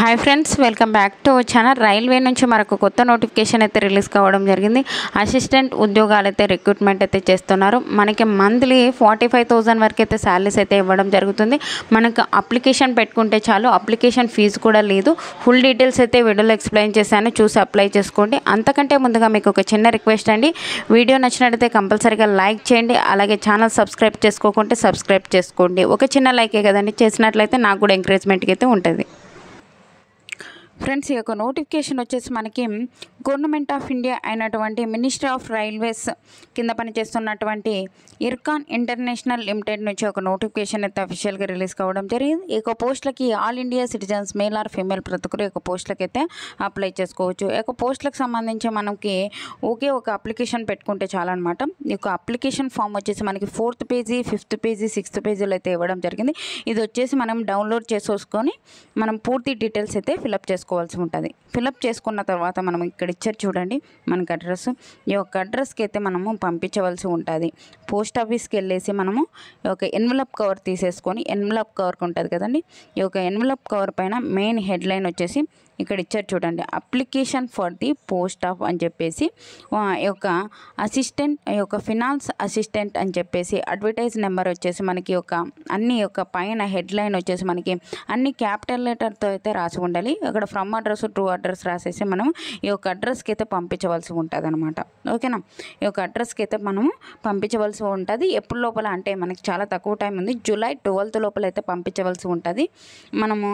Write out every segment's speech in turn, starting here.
hi friends welcome back to our channel railway నుంచి మరొక కొత్త నోటిఫికేషన్ అయితే రిలీజ్ కావడం జరిగింది అసిస్టెంట్ ఉద్యోగాలు అయితే రిక్రూట్మెంట్ అయితే చేస్తున్నారు మనకి మంత్లీ ఫార్టీ ఫైవ్ థౌజండ్ వరకు అయితే శాలరీస్ అయితే ఇవ్వడం జరుగుతుంది మనకు అప్లికేషన్ పెట్టుకుంటే చాలు అప్లికేషన్ ఫీజు కూడా లేదు ఫుల్ డీటెయిల్స్ అయితే వీడియోలో ఎక్స్ప్లెయిన్ చేశాను చూసి అప్లై చేసుకోండి అంతకంటే ముందుగా మీకు ఒక చిన్న రిక్వెస్ట్ అండి వీడియో నచ్చినట్లయితే కంపల్సరీగా లైక్ చేయండి అలాగే ఛానల్ సబ్స్క్రైబ్ చేసుకోకుంటే సబ్స్క్రైబ్ చేసుకోండి ఒక చిన్న లైకే కదండి చేసినట్లయితే నాకు కూడా ఎంకరేజ్మెంట్కి అయితే ఉంటుంది ఫ్రెండ్స్ ఈ యొక్క నోటిఫికేషన్ వచ్చేసి మనకి గవర్నమెంట్ ఆఫ్ ఇండియా అయినటువంటి మినిస్ట్రీ ఆఫ్ రైల్వేస్ కింద పనిచేస్తున్నటువంటి ఇర్కాన్ ఇంటర్నేషనల్ లిమిటెడ్ నుంచి ఒక నోటిఫికేషన్ అయితే అఫీషియల్గా రిలీజ్ కావడం జరిగింది ఈ యొక్క పోస్టులకి all India citizens male or female ప్రతి ఒక్కరు ఈ యొక్క పోస్టులకి అయితే అప్లై చేసుకోవచ్చు ఈ యొక్క పోస్టులకు సంబంధించి మనకి ఒకే ఒక అప్లికేషన్ పెట్టుకుంటే చాలన్నమాట ఈ యొక్క అప్లికేషన్ ఫామ్ వచ్చేసి మనకి fourth page fifth page sixth పేజీలో అయితే ఇవ్వడం జరిగింది ఇది వచ్చేసి మనం డౌన్లోడ్ చేసేసుకొని మనం పూర్తి డీటెయిల్స్ అయితే ఫిలప్ చేసుకోవాల్సి ఉంటుంది ఫిలప్ చేసుకున్న తర్వాత మనం ఇక్కడ ఇచ్చారు చూడండి మనకి అడ్రస్ ఈ యొక్క అడ్రస్కి అయితే మనము పంపించవలసి ఉంటుంది పోస్ట్ ఆఫీస్కి వెళ్ళేసి మనము ఈ యొక్క ఎన్వలప్ కవర్ తీసేసుకొని ఎన్వలప్ కవర్ ఉంటుంది కదండి ఈ యొక్క ఎన్వలప్ కవర్ పైన మెయిన్ హెడ్లైన్ వచ్చేసి ఇక్కడ ఇచ్చారు చూడండి application for the post of అని చెప్పేసి ఆ, ఈ యొక్క అసిస్టెంట్ ఈ యొక్క ఫినాన్స్ అసిస్టెంట్ అని చెప్పేసి అడ్వర్టైజ్ నెంబర్ వచ్చేసి మనకి ఒక అన్ని యొక్క పైన హెడ్లైన్ వచ్చేసి మనకి అన్ని క్యాపిటల్ లెటర్తో అయితే రాసి ఉండాలి అక్కడ ఫ్రమ్ అడ్రస్ ట్రూ అడ్రస్ రాసేసి మనం ఈ యొక్క అడ్రస్కి అయితే పంపించవలసి ఉంటుంది అనమాట ఓకేనా ఈ యొక్క అడ్రస్కి అయితే మనము పంపించవలసి ఉంటుంది ఎప్పుడు లోపల అంటే మనకి చాలా తక్కువ టైం ఉంది జూలై ట్వెల్త్ లోపల అయితే పంపించవలసి ఉంటుంది మనము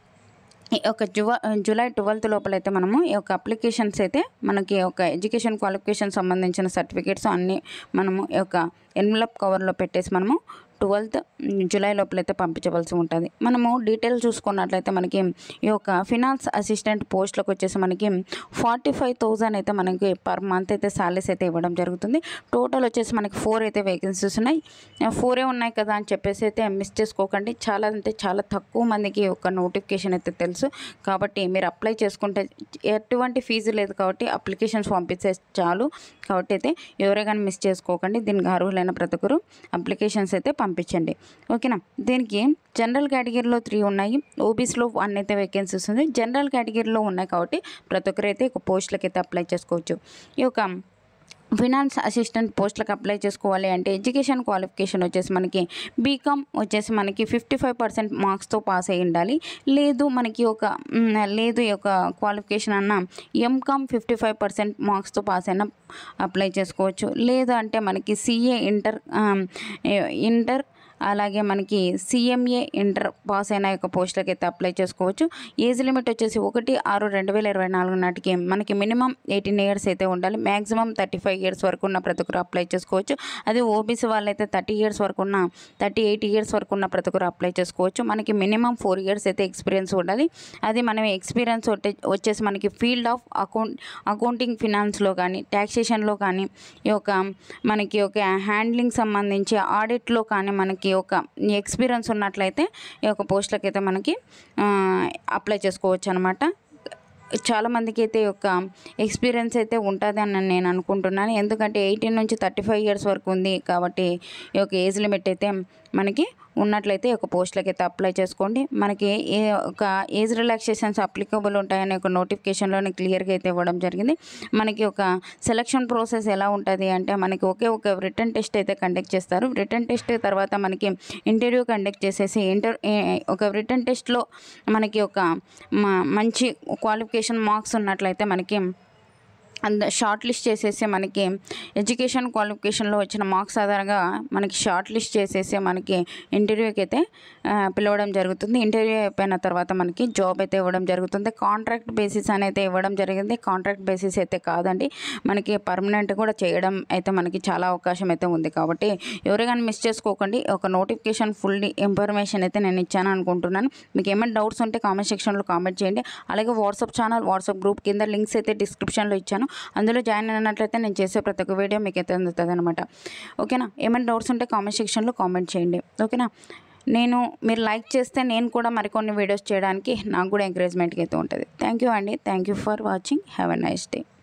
ఈ యొక్క జువ జూలై ట్వెల్త్ లోపల అయితే మనము ఈ యొక్క అప్లికేషన్స్ అయితే మనకి ఒక ఎడ్యుకేషన్ క్వాలిఫికేషన్ సంబంధించిన సర్టిఫికేట్స్ అన్నీ మనము ఈ యొక్క ఎన్వలప్ కవర్లో పెట్టేసి మనము ట్వెల్త్ జూలై లోపల అయితే పంపించవలసి ఉంటుంది మనము డీటెయిల్స్ చూసుకున్నట్లయితే మనకి ఈ యొక్క ఫినాన్స్ అసిస్టెంట్ పోస్ట్లకు వచ్చేసి మనకి ఫార్టీ ఫైవ్ థౌజండ్ అయితే మనకి పర్ మంత్ అయితే శాలరీస్ అయితే ఇవ్వడం జరుగుతుంది టోటల్ వచ్చేసి మనకి ఫోర్ అయితే వేకెన్సీస్ ఉన్నాయి ఫోరే ఉన్నాయి కదా అని చెప్పేసి అయితే మిస్ చేసుకోకండి చాలా అంటే చాలా తక్కువ మందికి ఈ యొక్క నోటిఫికేషన్ అయితే తెలుసు కాబట్టి మీరు అప్లై చేసుకుంటే ఎటువంటి ఫీజు లేదు కాబట్టి అప్లికేషన్స్ పంపిస్తే చాలు కాబట్టి అయితే ఎవరే కానీ మిస్ చేసుకోకండి దీనికి అర్హులైన ప్రతి ఒక్కరు అప్లికేషన్స్ అయితే పంపించండి ఓకేనా దీనికి జనరల్ కేటగిరీలో త్రీ ఉన్నాయి ఓబీసీలో వన్ అయితే వేకెన్సీస్ ఉంది జనరల్ కేటగిరీలో ఉన్నాయి కాబట్టి ప్రతి ఒక్కరు అయితే ఒక పోస్టులకి అయితే అప్లై చేసుకోవచ్చు ఈ యొక్క ఫినాన్స్ అసిస్టెంట్ పోస్టులకు అప్లై చేసుకోవాలి అంటే ఎడ్యుకేషన్ క్వాలిఫికేషన్ వచ్చేసి మనకి బీకామ్ వచ్చేసి మనకి ఫిఫ్టీ ఫైవ్ పర్సెంట్ మార్క్స్తో పాస్ అయి ఉండాలి లేదు మనకి ఒక మ్, లేదు ఈ యొక్క క్వాలిఫికేషన్ అన్న ఎంకామ్ ఫిఫ్టీ ఫైవ్ పర్సెంట్ మార్క్స్తో పాస్ అయినా అప్లై చేసుకోవచ్చు లేదు అంటే మనకి సిఏ ఇంటర్ ఇంటర్ అలాగే మనకి సిఎంఏ ఇంటర్ పాస్ అయిన యొక్క పోస్టులకి అయితే అప్లై చేసుకోవచ్చు ఏజ్ లిమిట్ వచ్చేసి ఒకటి ఆరు రెండు వేల ఇరవై నాలుగు నాటికి మనకి మినిమం ఎయిటీన్ ఇయర్స్ అయితే ఉండాలి మ్యాక్సిమం థర్టీ ఫైవ్ ఇయర్స్ వరకు ఉన్న ప్రతి ఒక్కరు అప్లై చేసుకోవచ్చు అదే ఓబీసీ వాళ్ళైతే థర్టీ ఇయర్స్ వరకు ఉన్న థర్టీ ఎయిట్ ఇయర్స్ వరకు ఉన్న ప్రతి ఒక్కరు అప్లై చేసుకోవచ్చు మనకి మినిమం ఫోర్ ఇయర్స్ అయితే ఎక్స్పీరియన్స్ ఉండాలి అది మనం ఎక్స్పీరియన్స్ వచ్చేసి మనకి ఫీల్డ్ ఆఫ్ అకౌంట్ అకౌంటింగ్ ఫినాన్స్లో కానీ ట్యాక్సేషన్లో కానీ ఈ యొక్క మనకి ఒక హ్యాండ్లింగ్ సంబంధించి ఆడిట్లో కానీ మనకి ఒక ఎక్స్పీరియన్స్ ఉన్నట్లయితే ఈ యొక్క పోస్టులకి అయితే మనకి అప్లై చేసుకోవచ్చు అనమాట చాలా మందికి అయితే ఈ యొక్క ఎక్స్పీరియన్స్ అయితే ఉంటుంది అని నేను అనుకుంటున్నాను ఎందుకంటే ఎయిటీన్ నుంచి థర్టీ ఫైవ్ ఇయర్స్ వరకు ఉంది కాబట్టి ఈ యొక్క ఏజ్ లిమిట్ అయితే మనకి ఉన్నట్లయితే ఈ యొక్క పోస్టులకి అయితే అప్లై చేసుకోండి మనకి ఏ ఒక ఏజ్ రిలాక్సేషన్స్ అప్లికబుల్ ఉంటాయని ఒక నోటిఫికేషన్లోనే క్లియర్గా అయితే ఇవ్వడం జరిగింది మనకి ఒక సెలక్షన్ ప్రాసెస్ ఎలా ఉంటుంది అంటే మనకి ఒకే ఒక రిటర్న్ టెస్ట్ అయితే కండక్ట్ చేస్తారు రిటర్న్ టెస్ట్ తర్వాత మనకి ఇంటర్వ్యూ కండక్ట్ చేసేసి ఇంటర్ ఏ- ఒక రిటర్న్ టెస్ట్లో మనకి ఒక మ- మంచి క్వాలిఫికేషన్ మార్క్స్ ఉన్నట్లయితే మనకి అంద షార్ట్ లిస్ట్ చేసేసి మనకి ఎడ్యుకేషన్ క్వాలిఫికేషన్లో వచ్చిన మార్క్స్ ఆధారంగా మనకి షార్ట్ లిస్ట్ చేసేసి మనకి ఇంటర్వ్యూకి అయితే ఆ, పిలవడం జరుగుతుంది ఇంటర్వ్యూ అయిపోయిన తర్వాత మనకి జాబ్ అయితే ఇవ్వడం జరుగుతుంది కాంట్రాక్ట్ బేసిస్ అనేది ఇవ్వడం జరిగింది కాంట్రాక్ట్ బేసిస్ అయితే కాదండి మనకి పర్మనెంట్ కూడా చేయడం అయితే మనకి చాలా అవకాశం అయితే ఉంది కాబట్టి ఎవరు కానీ మిస్ చేసుకోకండి ఒక నోటిఫికేషన్ ఫుల్ ఇన్ఫర్మేషన్ అయితే నేను ఇచ్చాను అనుకుంటున్నాను మీకు ఏమైనా డౌట్స్ ఉంటే కామెంట్ సెక్షన్లో కామెంట్ చేయండి అలాగే వాట్సాప్ ఛానల్ వాట్సాప్ గ్రూప్ కింద లింక్స్ అయితే డిస్క్రిప్షన్లో ఇచ్చాను అందులో జాయిన్ అయినట్లయితే నేను చేసే ప్రతి ఒక్క వీడియో మీకు అయితే అందుతుంది అనమాట ఓకేనా ఏమైనా డౌట్స్ ఉంటే కామెంట్ సెక్షన్లో కామెంట్ చేయండి ఓకేనా నేను మీరు లైక్ చేస్తే నేను కూడా మరికొన్ని వీడియోస్ చేయడానికి నాకు కూడా ఎంకరేజ్మెంట్గా అయితే ఉంటుంది థ్యాంక్ యూ అండి thank you for watching have a nice day